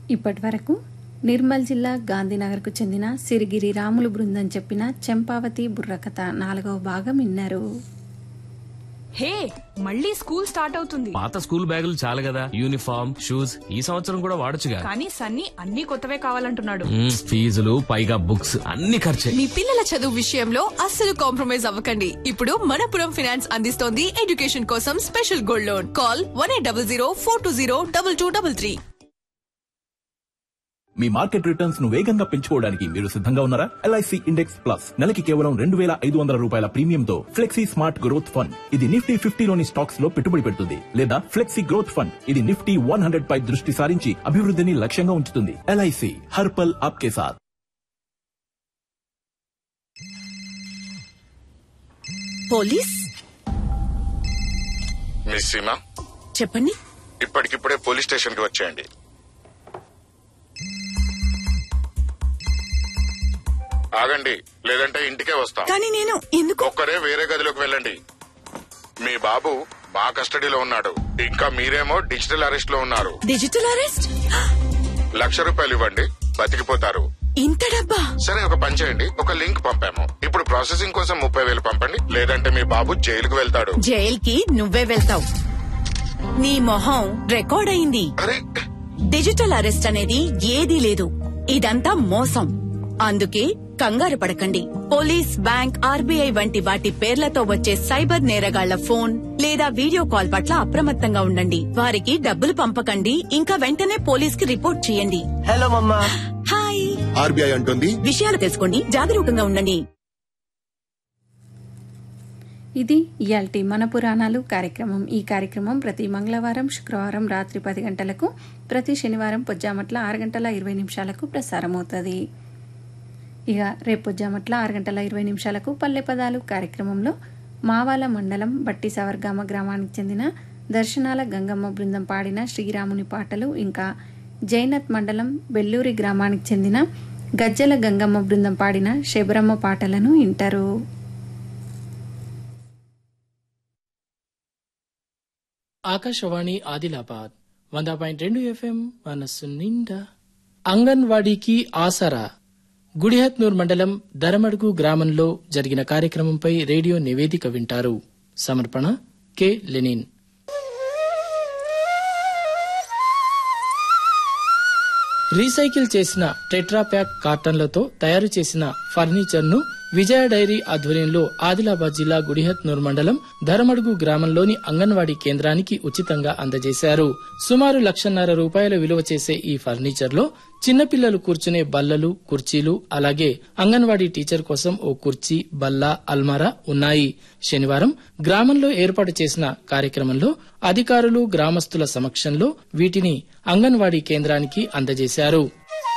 ఇప్పటి వరకు నిర్మల్ జిల్లా గాంధీనగర్కు చెందిన సిరిగిరి రాములు బృందం చెప్పిన చెంపావతి బుర్రకథ నాలుగవ భాగం విన్నారు హే మళ్ళీ స్కూల్ స్టార్ట్ అవుతుంది పాత స్కూల్ బ్యాగులు చాలు కదా యూనిఫామ్ షూస్ ఈ సంవత్సరం కూడా వాడొచ్చుగా కానీ సన్నీ అన్ని కొత్తవే కావాలంటున్నాడు మ్మ్, ఫీజులు పైగా బుక్స్ అన్ని ఖర్చే మీ పిల్లల చదువు విషయంలో అస్సలు కాంప్రమైజ్ అవ్వకండి ఇప్పుడు మనపురం ఫైనాన్స్ అందిస్తోంది ఎడ్యుకేషన్ కోసం special gold loan call one eight double zero four two zero double two double three మీ మార్కెట్ రిటర్న్స్ ను వేగంగా పెంచుకోవడానికి మీరు సిద్ధంగా ఉన్నారా ఎల్ఐసి ఇండెక్స్ ప్లస్ నెలకి కేవలం రెండు వేల ఐదు వందల రూపాయల ప్రీమియంతో ఫ్లెక్సీ స్మార్ట్ గ్రోత్ ఫండ్ ఇది నిఫ్టీ ఫిఫ్టీలోని స్టాక్స్ లో పెట్టుబడి పెడుతుంది లేదా ఫ్లెక్సీ గ్రోత్ ఫండ్ ఇది నిఫ్టీ వన్ హండ్రెడ్ పై దృష్టి సారించి అభివృద్ధిని లక్ష్యంగా ఉంచుతుంది ఎల్ఐసి హర్పల్ ఆప్కే సాథ్ పోలీస్ మిస్ సీమా చెప్పండి ఇప్పటికిప్పుడే పోలీస్ స్టేషన్ కి వచ్చేయండి ఆగండి లేదంటే ఇంటికే వస్తాం కానీ నేను ఎందుకు ఒక్కరే వేరే గదిలోకి వెళ్ళండి మీ బాబు మా కస్టడీలో ఉన్నాడు ఇంకా మీరేమో డిజిటల్ అరెస్ట్ లో ఉన్నారు డిజిటల్ అరెస్ట్ లక్ష రూపాయలు ఇవ్వండి బతికిపోతారు ఇంత డబ్బా సరే ఒక పని చేయండి ఒక లింక్ పంపాము ఇప్పుడు ప్రాసెసింగ్ కోసం ముప్పై వేలు పంపండి లేదంటే మీ బాబు జైలుకు వెళ్తాడు జైల్ కి నువ్వే వెళ్తావు నీ మొహం రికార్డ్ అయింది అరే డిజిటల్ అరెస్ట్ అనేది ఏదీ లేదు ఇదంతా మోసం అందుకే కంగారు పడకండి పోలీస్ బ్యాంక్ ఆర్బీఐ వంటి వాటి పేర్లతో వచ్చే సైబర్ నేరగాళ్ల ఫోన్ లేదా వీడియో కాల్ పట్ల అప్రమత్తంగా ఉండండి వారికి డబ్బులు పంపకండి ఇంకా వెంటనే పోలీస్ కి రిపోర్ట్ చేయండి హలో మమ్మా హాయ్ ఆర్బీఐ అంటుంది విషయాలు తెలుసుకోండి జాగరూకంగా ఉండండి ఇది ఇయాల్టి మన పురాణాలు కార్యక్రమం ఈ కార్యక్రమం ప్రతి మంగళవారం శుక్రవారం రాత్రి పది గంటలకు ప్రతి శనివారం పొజ్జామట్ల ఆరు గంటల ఇరవై నిమిషాలకు ప్రసారమవుతుంది ఇక రేపు పొజ్జామట్ల ఆరు గంటల ఇరవై నిమిషాలకు పల్లె పదాలు కార్యక్రమంలో మావాల మండలం బట్టి సవర్గామ గ్రామానికి చెందిన దర్శనాల గంగమ్మ బృందం పాడిన శ్రీరాముని పాటలు ఇంకా జైనత్ మండలం బెల్లూరి గ్రామానికి చెందిన గజ్జల గంగమ్మ బృందం పాడిన శబరమ్మ పాటలను వింటారు ఆకాశవాణి ఆదిలాబాద్ వంద పాయింట్ రెండు ఎఫ్ఎం మనస్సు నిండా అంగన్వాడీకి ఆసరా గుడిహత్నూర్ మండలం దరమడుగు గ్రామంలో జరిగిన కార్యక్రమంపై రేడియో నివేదిక వింటారు సమర్పణ కె లెనిన్ రీసైకిల్ చేసిన టెట్రాప్యాక్ కార్టన్లతో తయారు చేసిన ఫర్నిచర్ ను విజయ డైరీ ఆధ్వర్యంలో ఆదిలాబాద్ జిల్లా గుడిహత్నూర్ మండలం ధరమడుగు గ్రామంలోని అంగన్వాడీ కేంద్రానికి ఉచితంగా అందజేశారు సుమారు లక్షన్నర రూపాయల విలువ చేసే ఈ ఫర్నిచర్ లో చిన్నపిల్లలు కూర్చునే బల్లలు కుర్చీలు అలాగే అంగన్వాడీ టీచర్ కోసం ఓ కుర్చీ బల్ల అల్మారా ఉన్నాయి శనివారం గ్రామంలో ఏర్పాటు చేసిన కార్యక్రమంలో అధికారులు గ్రామస్తుల సమక్షంలో వీటిని అంగన్వాడీ కేంద్రానికి అందజేశారు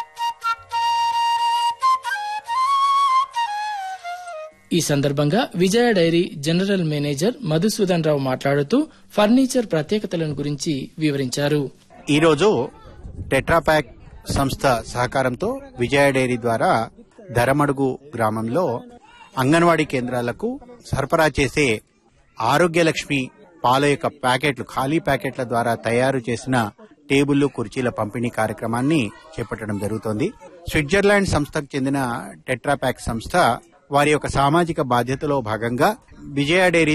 ఈ సందర్భంగా Vijaya dairy general manager Madhusudan Rao మాట్లాడుతూ ఫర్నిచర్ ప్రత్యేకతలను గురించి వివరించారు ఈరోజు టెట్రాప్యాక్ సంస్థ సహకారంతో విజయ డైరీ ద్వారా ధరమడుగు గ్రామంలో అంగన్వాడీ కేంద్రాలకు సరఫరా చేసే ఆరోగ్యలక్ష్మి పాల యొక్క ప్యాకెట్లు ఖాళీ ప్యాకెట్ల ద్వారా తయారు చేసిన టేబుళ్లు కుర్చీల పంపిణీ కార్యక్రమాన్ని చేపట్టడం జరుగుతోంది స్విట్జర్లాండ్ సంస్థకు చెందిన టెట్రాప్యాక్ సంస్థ వారి యొక్క సామాజిక బాధ్యతలో భాగంగా విజయ డైరీ